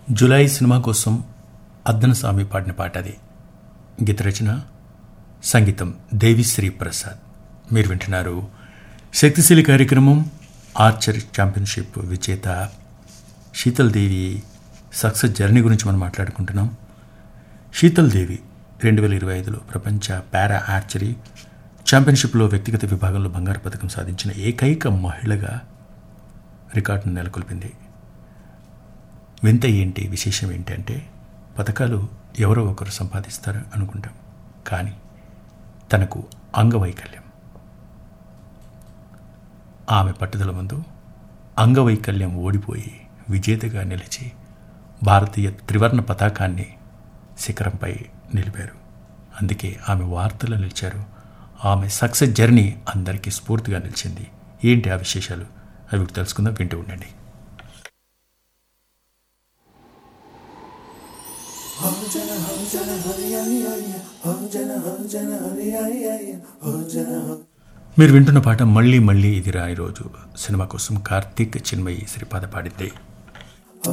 July cinema కోసం అద్దనస్వామి పాడిన పాట అది గీత రచన సంగీతం దేవిశ్రీ ప్రసాద్ మీరు వింటున్నారు శక్తిశీలి కార్యక్రమం ఆర్చరీ ఛాంపియన్షిప్ విజేత శీతల్ దేవి సక్సెస్ జర్నీ గురించి మనం మాట్లాడుకుంటున్నాం శీతల్ దేవి రెండు వేల ఇరవై ఐదులో ప్రపంచ పారా ఆర్చరీ ఛాంపియన్షిప్లో వ్యక్తిగత విభాగంలో బంగారు పథకం సాధించిన ఏకైక మహిళగా రికార్డును నెలకొల్పింది వింత ఏంటి విశేషం ఏంటి అంటే పథకాలు ఎవరో ఒకరు సంపాదిస్తారు అనుకుంటాం కానీ తనకు అంగవైకల్యం ఆమె పట్టుదల ముందు అంగవైకల్యం ఓడిపోయి విజేతగా నిలిచి భారతీయ త్రివర్ణ పతాకాన్ని శిఖరంపై నిలిపారు అందుకే ఆమె వార్తల్లో నిలిచారు ఆమె సక్సెస్ జర్నీ అందరికీ స్ఫూర్తిగా నిలిచింది ఏంటి ఆ విశేషాలు అవి తెలుసుకుందాం వింటూ ఉండండి మీరు వింటున్న పాట మళ్ళీ మళ్ళీ ఇది రాయి రోజు సినిమా కోసం కార్తీక్ చిన్మయి శ్రీపాద పాడింది